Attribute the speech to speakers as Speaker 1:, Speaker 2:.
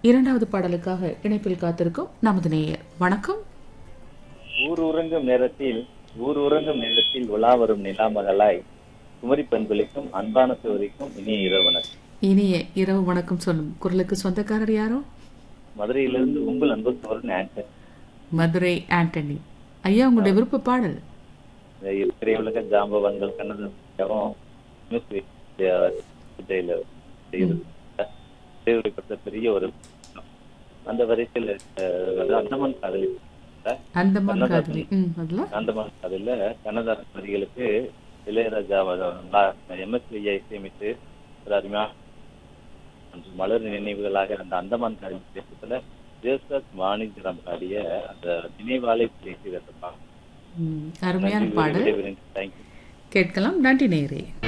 Speaker 1: இரண்டாவது பாடலுக்காக இணைப்பில் காத்திருக்கும் நமது நேயர் வணக்கம்
Speaker 2: ஊர் உறங்கும் நேரத்தில் ஊர் உறங்கும் நேரத்தில் உலா வரும் நிலாமகளாய் குமரி பெண்களுக்கும் அன்பான சோரிக்கும் இனிய இரவு வணக்கம்
Speaker 1: இனிய இரவு வணக்கம் சொல்லும் குரலுக்கு சொந்தக்காரர் யாரோ
Speaker 2: மதுரையிலிருந்து உங்கள் அன்பு சோரன் ஆன்சர்
Speaker 1: மதுரை ஆண்டனி ஐயா உங்களுடைய விருப்ப பாடல்
Speaker 2: திரையுலக ஜாம்பவன்கள் கண்ணதாசன் கொடுத்த பெரிய ஒரு அந்த வரிசையில் அஹ், அந்தமான் காதலி
Speaker 1: அந்தமான் காதலி ம் அதுல
Speaker 2: அந்தமான் காதலில் கண்ணதாசன் வரிகளுக்கு இளையராஜா எம்எஸ்வியை இசையமைத்து ஒரு அருமையான அன்று மலர் நினைவுகளாக அந்த அந்தமான் காதலி தேசத்துல ஜேசஸ் வாணிஜரம் பாடிய அந்த நினைவாலை பேசி
Speaker 1: ம், அருமையான பாடல்
Speaker 2: தேங்க்யூ
Speaker 1: கேட்கலாம் நன்றி நேயரே